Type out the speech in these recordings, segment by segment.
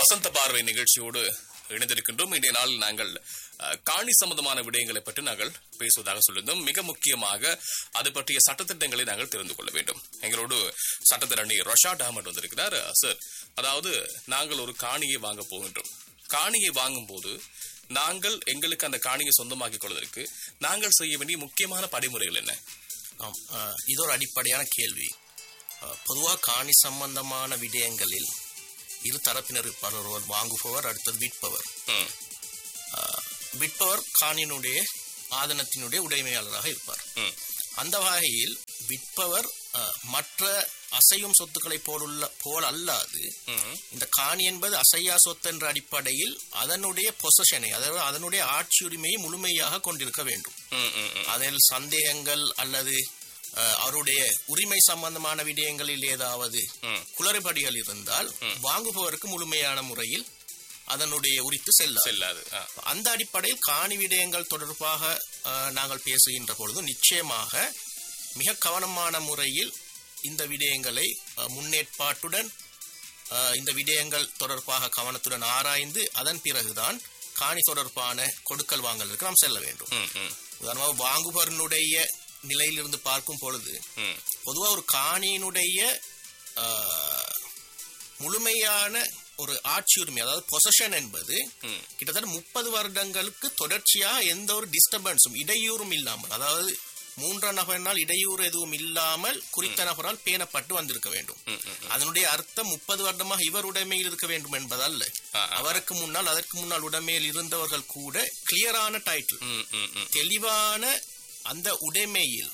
வசந்த பார்வை நிகழ்ச்சியோடு இணைந்திருக்கின்றோம் இன்றைய நாள் நாங்கள் அஹ், காணி சம்பந்தமான விடயங்களை பற்றி நாங்கள் பேசுவதாக சொல்லியிருந்தோம் மிக முக்கியமாக அது பற்றிய சட்டத்திட்டங்களை நாங்கள் தெரிந்து கொள்ள வேண்டும் எங்களோடு சட்டத்திரணி ரஷாட் அகமது வந்திருக்கிறார் சார் அதாவது நாங்கள் ஒரு காணியை வாங்க போகின்றோம் காணியை வாங்கும்போது நாங்கள் எங்களுக்கு அந்த காணியை சொந்தமாக்கிக் கொள்வதற்கு நாங்கள் செய்ய வேண்டிய முக்கியமான படிமுறைகள் என்ன ஆம் அஹ், இது ஒரு அடிப்படையான கேள்வி பொதுவாக காணி சம்பந்தமான விடயங்களில் இரு தரப்பினர் இருப்பார் ஒருவர் வாங்குபவர் அடுத்தது விற்பவர் ம், அஹ், விற்பவர் காணியினுடைய ஆதனத்தினுடைய உடைமையாளராக இருப்பார் ம், அந்த வகையில் விற்பவர் அஹ், மற்ற அசையும் சொத்துக்களை போலுள்ள போல் அல்லாது ம், இந்த காணி என்பது அசையா சொத்து என்ற அடிப்படையில் அதனுடைய பொசஷனை அதாவது அதனுடைய ஆட்சி உரிமையை முழுமையாக கொண்டிருக்க வேண்டும் ம், ம், ம். அதில் சந்தேகங்கள் அல்லது அஹ், அவருடைய உரிமை சம்பந்தமான விடயங்களில் ஏதாவது ம். குளறுபடிகள் இருந்தால் வாங்குபவருக்கு முழுமையான முறையில் அதனுடைய உரித்து செல்லாது செல்லாது ஆ, அந்த அடிப்படையில் காணி விடயங்கள் தொடர்பாக அஹ், நாங்கள் பேசுகின்ற பொழுது நிச்சயமாக மிக கவனமான முறையில் இந்த விடயங்களை அஹ், முன்னேற்பாட்டுடன் அஹ், இந்த விடயங்கள் தொடர்பாக கவனத்துடன் ஆராய்ந்து அதன் பிறகுதான் காணி தொடர்பான கொடுக்கல் வாங்கலுக்கு நாம் செல்ல வேண்டும் ம், ம், உதாரணமாக வாங்குபவனுடைய நிலையிலிருந்து பார்க்கும் பொழுது ம். பொதுவா ஒரு காணியினுடைய ஆஹ், முழுமையான ஒரு ஆட்சி உரிமை அதாவது பொசஷன் என்பது ம். கிட்டத்தட்ட முப்பது வருடங்களுக்கு தொடர்ச்சியாக எந்த ஒரு டிஸ்டர்பன்ஸும் இடையூறும் இல்லாமல் அதாவது மூன்றாம் நபரினால் இடையூறு எதுவும் இல்லாமல் குறித்த நபரால் பேணப்பட்டு வந்திருக்க வேண்டும் ம், ம், அதனுடைய அர்த்தம் முப்பது வருடமாக இவர் உடைமையில் இருக்க வேண்டும் என்பதல்ல ஆ, ஆ. அவருக்கு முன்னால் அதற்கு முன்னால் உடைமையில் இருந்தவர்கள் கூட கிளியரான டைட்டில் ம், ம், ம். தெளிவான அந்த உடைமையில்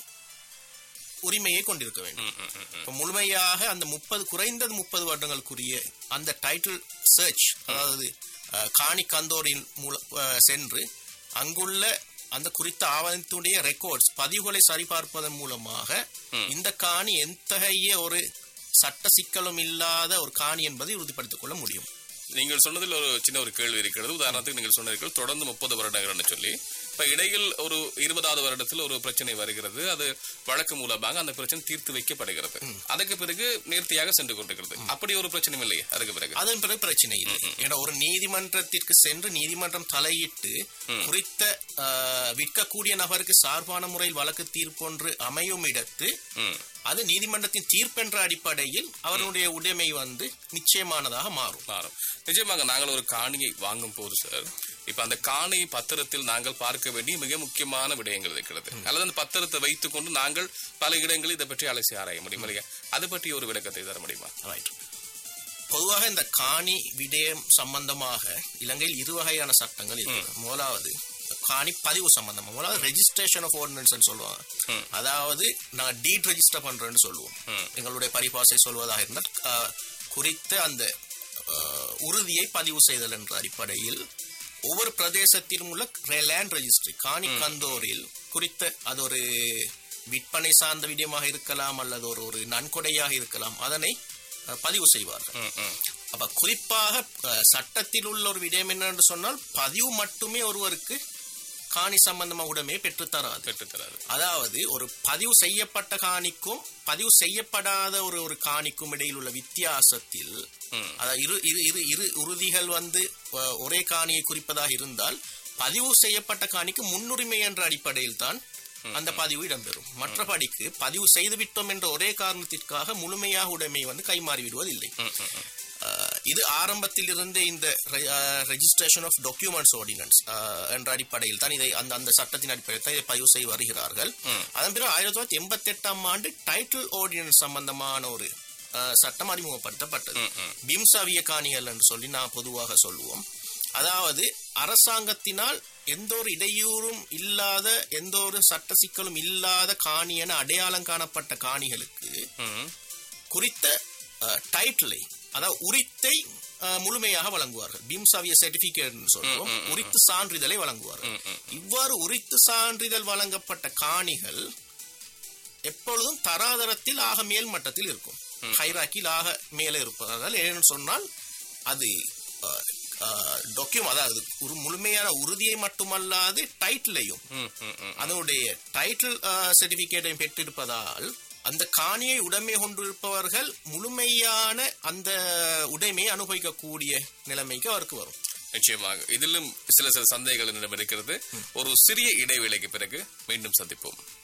உரிமையை கொண்டிருக்க வேண்டும் ம், ம், ம், ம். இப்ப முழுமையாக அந்த முப்பது குறைந்தது முப்பது வருடங்களுக்குரிய அந்த டைட்டில் சர்ச் அதாவது அஹ், காணி கந்தோரின் மூல அஹ், சென்று அங்குள்ள அந்த குறித்த ஆவணத்தினுடைய ரெக்கார்ட்ஸ் பதிவுகளை சரிபார்ப்பதன் மூலமாக இந்த காணி எத்தகைய ஒரு சட்ட சிக்கலும் இல்லாத ஒரு காணி என்பதை உறுதிப்படுத்திக் கொள்ள முடியும் நீங்கள் சொன்னதில் ஒரு சின்ன ஒரு கேள்வி இருக்கிறது உதாரணத்துக்கு நீங்கள் சொன்னீர்கள் தொடர்ந்து முப்பது வருடங்கள்னு சொல்லி இப்ப இடையில் ஒரு இருபதாவது வருடத்தில் ஒரு பிரச்சனை வருகிறது அது வழக்கு மூலமாக அந்த பிரச்சனை தீர்த்து வைக்கப்படுகிறது அதுக்கு பிறகு நேர்த்தியாக சென்று கொண்டிருக்கிறது அப்படி ஒரு பிரச்சனையும் இல்லையே அதுக்கு பிறகு அதன் பிறகு பிரச்சனை இல்லை ஏன்னா ஒரு நீதிமன்றத்திற்கு சென்று நீதிமன்றம் தலையிட்டு குறித்த அஹ், விற்கக்கூடிய நபருக்கு சார்பான முறையில் வழக்கு தீர்ப்பொன்று அமையும் இடத்து ம். அது நீதிமன்றத்தின் தீர்ப்பென்ற அடிப்படையில் அவருடைய உடைமை வந்து நிச்சயமானதாக மாறும் மாறும் நிச்சயமாக நாங்கள் ஒரு காணியை வாங்கும் போது சார் இப்ப அந்த காணி பத்திரத்தில் நாங்கள் பார்க்க வேண்டிய மிக முக்கியமான விடயங்கள் இருக்கிறது அல்லது அந்த பத்திரத்தை வைத்துக் கொண்டு நாங்கள் பல இடங்களில் இதை பற்றி அலசி ஆராய முடியும் இல்லையா அது பற்றி ஒரு விளக்கத்தை தர முடியுமா ரைட் பொதுவாக இந்த காணி விடயம் சம்பந்தமாக இலங்கையில் இரு வகையான சட்டங்கள் இருக்கு முதலாவது காணி பதிவு சம்பந்தமா முதலாவது ரெஜிஸ்ட்ரேஷன் ஆஃப் ஆர்டினன்ஸ் சொல்லுவாங்க ம். அதாவது நான் டீட் ரெஜிஸ்டர் பண்றேன்னு சொல்லுவோம் ம். எங்களுடைய பரிபாசை சொல்வதாக இருந்தால் அஹ், குறித்த அந்த அஹ், உறுதியை பதிவு செய்தல் என்ற அடிப்படையில் ஒவ்வொரு பிரதேசத்திலும் உள்ள லேண்ட் ரெஜிஸ்ட்ரி காணி கந்தோரில் குறித்த அது ஒரு விற்பனை சார்ந்த விடயமாக இருக்கலாம் அல்லது ஒரு ஒரு நன்கொடையாக இருக்கலாம் அதனை அஹ், பதிவு செய்வார்கள் ம், ம். அப்ப குறிப்பாக அஹ், சட்டத்தில் உள்ள ஒரு விடயம் என்னன்னு சொன்னால் பதிவு மட்டுமே ஒருவருக்கு காணி சம்பந்தமா உடமையை பெற்றுத்தராது பெற்றுத்தராது அதாவது ஒரு பதிவு செய்யப்பட்ட காணிக்கும் பதிவு செய்யப்படாத ஒரு ஒரு காணிக்கும் இடையில் உள்ள வித்தியாசத்தில் ம். அதாவது இரு இரு இரு இரு உறுதிகள் வந்து அஹ், ஒரே காணியை குறிப்பதாக இருந்தால் பதிவு செய்யப்பட்ட காணிக்கு முன்னுரிமை என்ற அடிப்படையில் தான் அந்த பதிவு இடம்பெறும் மற்றபடிக்கு பதிவு செய்து விட்டோம் என்ற ஒரே காரணத்திற்காக முழுமையாக உடைமை வந்து கைமாறி விடுவதில்லை ம், ம், ம். அஹ், இது ஆரம்பத்தில் இருந்தே இந்த ரெஜிஸ்ட்ரேஷன் ஆஃப் டாக்குமெண்ட்ஸ் ஆர்டினன்ஸ் என்ற அடிப்படையில் தான் இதை அந்த அந்த சட்டத்தின் அடிப்படையில் தான் இதை பதிவு செய்து வருகிறார்கள் அதன் பிறகு ஆயிரத்தி தொள்ளாயிரத்தி எண்பத்தி எட்டாம் ஆண்டு டைட்டில் ஆர்டினன்ஸ் சம்பந்தமான ஒரு அஹ், சட்டம் அறிமுகப்படுத்தப்பட்டது பிம்சவிய காணிகள் என்று சொல்லி நான் பொதுவாக சொல்லுவோம் அதாவது அரசாங்கத்தினால் எந்த ஒரு இடையூறும் இல்லாத எந்த ஒரு சட்ட சிக்கலும் இல்லாத காணி என அடையாளம் காணப்பட்ட காணிகளுக்கு ம். குறித்த டைட்டிலை அதாவது உரித்தை அஹ், முழுமையாக வழங்குவார்கள் பிம்சாவிய சர்டிபிகேட் சொல்றோம் உரித்து சான்றிதழை வழங்குவார்கள் இவ்வாறு உரித்து சான்றிதழ் வழங்கப்பட்ட காணிகள் எப்பொழுதும் தராதரத்தில் ஆக மேல் மட்டத்தில் இருக்கும் ஹைராக்கில் ஆக மேலே இருப்பதால் ஏன்னு சொன்னால் அது டாக்குமெண்ட் அதாவது ஒரு முழுமையான உறுதியை மட்டுமல்லாது டைட்டிலையும் ம், ம், ம். அதனுடைய டைட்டில் சர்டிபிகேட்டையும் பெற்றிருப்பதால் அந்த காணியை உடைமை கொண்டிருப்பவர்கள் முழுமையான அந்த உடைமையை அனுபவிக்கக்கூடிய நிலைமைக்கு அவருக்கு வரும் நிச்சயமாக இதிலும் சில சில சந்தேகங்கள் என்னிடம் இருக்கிறது ஒரு சிறிய இடைவேளைக்கு பிறகு மீண்டும் சந்திப்போம்